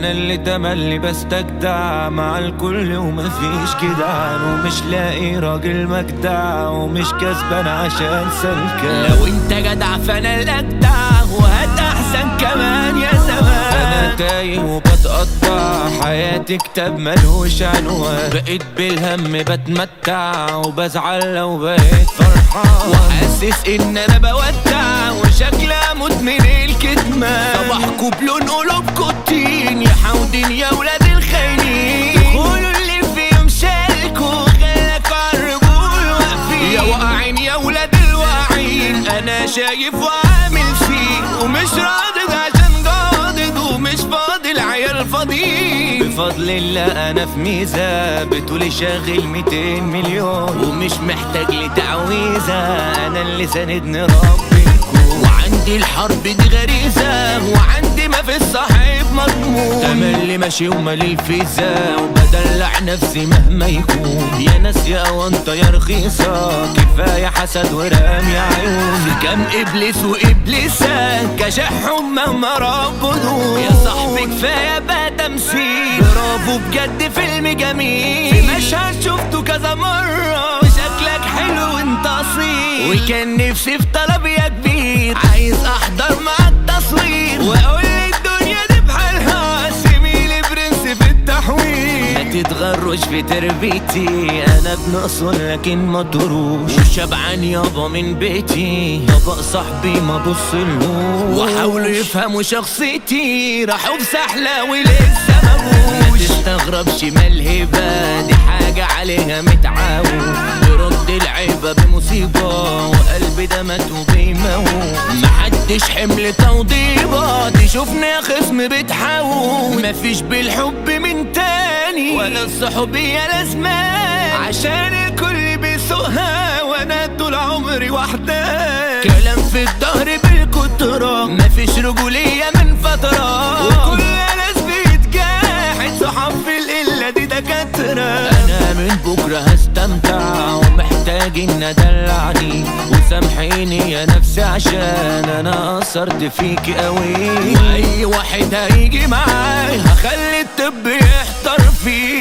انا اللي تملي بستجدع مع الكل ومفيش جدعان ومش لاقي راجل مجدع ومش كسبان عشان سلكان لو انت جدع فانا الاجدع وهات احسن كمان يا زمان انا تايه وبتقطع حياتي كتاب ملوش عنوان بقيت بالهم بتمتع وبزعل لو بقيت فرحان وحاسس ان انا بودع وشكلي اموت من الكتمان صباحكوا بلون قلوبكوا الطين يا حودين يا ولاد الخاينين قولوا اللي فيهم شاركوا خلك عالرجول واقفين يا واقعين يا ولاد الواعيين انا شايف وعامل فيه ومش راضي عشان جاضد ومش فاضي العيال فاضيين بفضل الله انا في ميزه بتقولي شاغل 200 مليون ومش محتاج لتعويذه انا اللي ساندني ربي الكون وعندي الحرب دي غريزة وعندي ما في الصحيح مضمون تملي ماشي ومالي الفيزا وبدلع نفسي مهما يكون يا ناس يا وانت يا رخيصة كفاية حسد ورامي عيون في كام ابليس وابليسات كشحهم مهما ربضوا يا صاحبي كفايه بقى تمثيل برافو بجد فيلم جميل في مشهد شفته كذا مره وشكلك حلو وانت اصيل وكان نفسي في طلب يا كبير عايز احضر مع التصوير واقول الدنيا دي بحالها سيبيلي برنس في التحويل ما تتغروش في تربيتي انا ابن اصل لكن ما تروش وشبعان يابا من بيتي يابا صاحبي ما بصلهوش وحاولوا يفهموا شخصيتي راحوا بسحلة ولسه ما ما جوش تستغربش ما الهبة دي حاجة عليها متعود برد العيبة بمصيبة وقلبي ده مات وبيموت محدش حمل توضيبة تشوفني يا خصم بتحاول مفيش بالحب من تاني ولا الصحوبية لازمان عشان الكل بيسوقها وانا طول عمري وحدان كلام في الظهر بالكترة مفيش رجولية من فترة وكل ناس بيتجاحد صحاب في القلة دي دكاترة انا من بكرة هستمتع ومحتاج ان ادلعني وسامحيني يا نفسي عشان انا قصرت فيك قوي واي واحد هيجي معاي هخلي الطب يحتار فيه